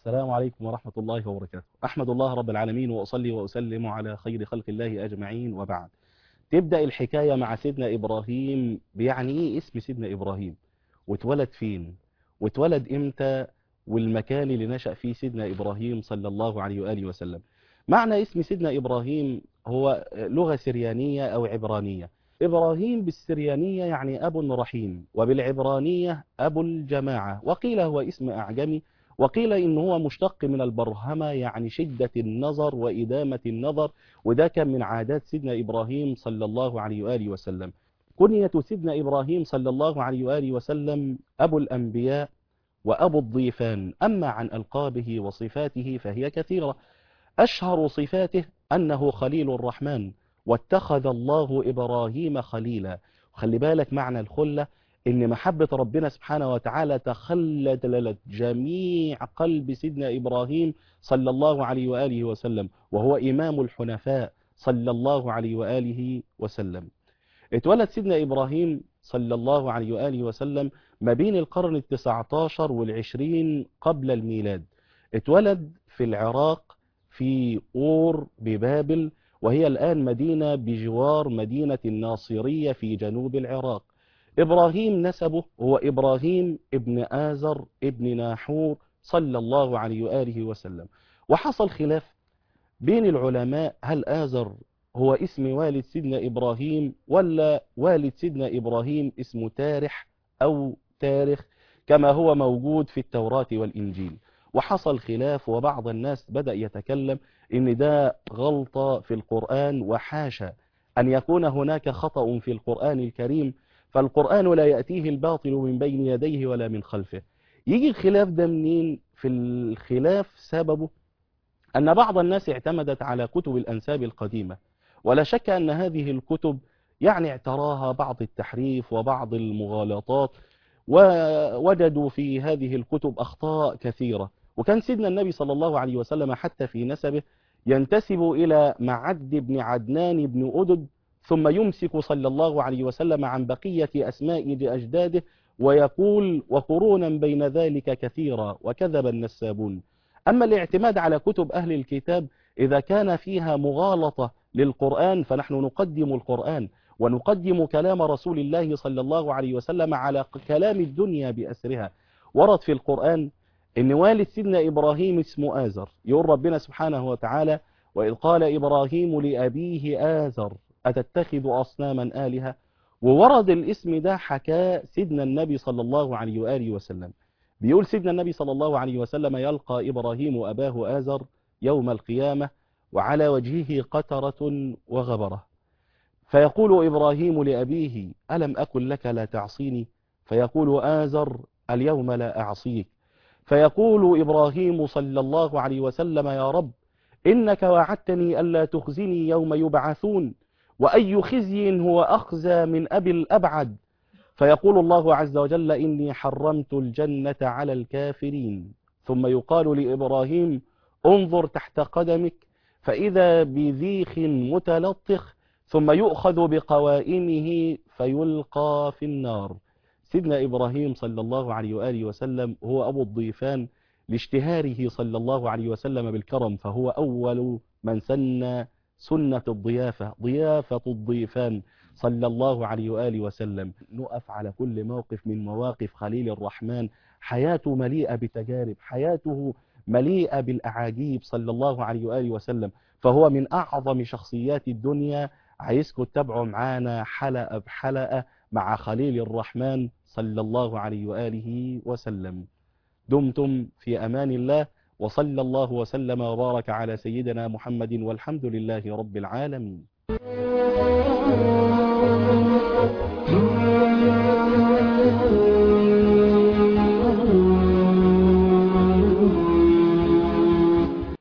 السلام عليكم ورحمة الله وبركاته أحمد الله رب العالمين وأصلي وأسلم على خير خلق الله أجمعين وبعد تبدأ الحكاية مع سيدنا إبراهيم بيعني إيه اسم سيدنا إبراهيم واتولد فين واتولد إمتى والمكان اللي نشأ فيه سيدنا إبراهيم صلى الله عليه وآله وسلم معنى اسم سيدنا إبراهيم هو لغة سريانية أو عبرانية إبراهيم بالسريانية يعني أب رحيم وبالعبرانية أبو الجماعة وقيل هو اسم أعجمي وقيل إن هو مشتق من البرهمة يعني شدة النظر وإدامة النظر وده كان من عادات سيدنا إبراهيم صلى الله عليه وآله وسلم كنية سيدنا إبراهيم صلى الله عليه وآله وسلم أبو الأنبياء وأبو الضيفان أما عن ألقابه وصفاته فهي كثيرة أشهر صفاته أنه خليل الرحمن واتخذ الله إبراهيم خليلا وخلي بالك معنى الخلة إن محبة ربنا سبحانه وتعالى تخلت جميع قلب سيدنا إبراهيم صلى الله عليه وآله وسلم وهو إمام الحنفاء صلى الله عليه وآله وسلم اتولد سيدنا إبراهيم صلى الله عليه وآله وسلم ما بين القرن التسعة عشر والعشرين قبل الميلاد اتولد في العراق في أور ببابل وهي الآن مدينة بجوار مدينة الناصرية في جنوب العراق إبراهيم نسبه هو إبراهيم ابن آزر ابن ناحور صلى الله عليه وآله وسلم وحصل خلاف بين العلماء هل آزر هو اسم والد سيدنا إبراهيم ولا والد سيدنا إبراهيم اسمه تارح أو تارخ كما هو موجود في التوراة والإنجيل وحصل خلاف وبعض الناس بدأ يتكلم إن ده غلطة في القرآن وحاشا أن يكون هناك خطأ في القرآن الكريم فالقرآن لا يأتيه الباطل من بين يديه ولا من خلفه يجي الخلاف ده منين في الخلاف سببه أن بعض الناس اعتمدت على كتب الأنساب القديمة ولا شك أن هذه الكتب يعني اعتراها بعض التحريف وبعض المغالطات ووجدوا في هذه الكتب أخطاء كثيرة وكان سيدنا النبي صلى الله عليه وسلم حتى في نسبه ينتسب إلى معد بن عدنان بن أدد ثم يمسك صلى الله عليه وسلم عن بقية أسماء أجداده ويقول وقرونا بين ذلك كثيرا وكذب النسابون أما الاعتماد على كتب أهل الكتاب إذا كان فيها مغالطة للقرآن فنحن نقدم القرآن ونقدم كلام رسول الله صلى الله عليه وسلم على كلام الدنيا بأسرها ورد في القرآن إن والد سيدنا إبراهيم اسمه آزر يقول ربنا سبحانه وتعالى وإذ قال إبراهيم لأبيه آزر أتتخذ أصناما آلهة وورد الاسم ده حكى سيدنا النبي صلى الله عليه وآله وسلم بيقول سيدنا النبي صلى الله عليه وسلم يلقى إبراهيم أباه آزر يوم القيامة وعلى وجهه قترة وغبرة فيقول إبراهيم لأبيه ألم أكن لك لا تعصيني فيقول آزر اليوم لا أعصيك فيقول إبراهيم صلى الله عليه وسلم يا رب إنك وعدتني ألا تخزني يوم يبعثون وأي خزي هو أخزى من أبي الأبعد فيقول الله عز وجل إني حرمت الجنة على الكافرين ثم يقال لإبراهيم انظر تحت قدمك فإذا بذيخ متلطخ ثم يؤخذ بقوائمه فيلقى في النار سيدنا إبراهيم صلى الله عليه وآله وسلم هو أبو الضيفان لاشتهاره صلى الله عليه وسلم بالكرم فهو أول من سن سنة الضيافة ضيافة الضيفان صلى الله عليه وآله وسلم نقف على كل موقف من مواقف خليل الرحمن حياته مليئة بتجارب حياته مليئة بالأعاجيب صلى الله عليه وآله وسلم فهو من أعظم شخصيات الدنيا عايزكم تتابعوا معانا حلقة بحلقة مع خليل الرحمن صلى الله عليه وآله وسلم دمتم في أمان الله وصلى الله وسلم وبارك على سيدنا محمد والحمد لله رب العالمين Thank you.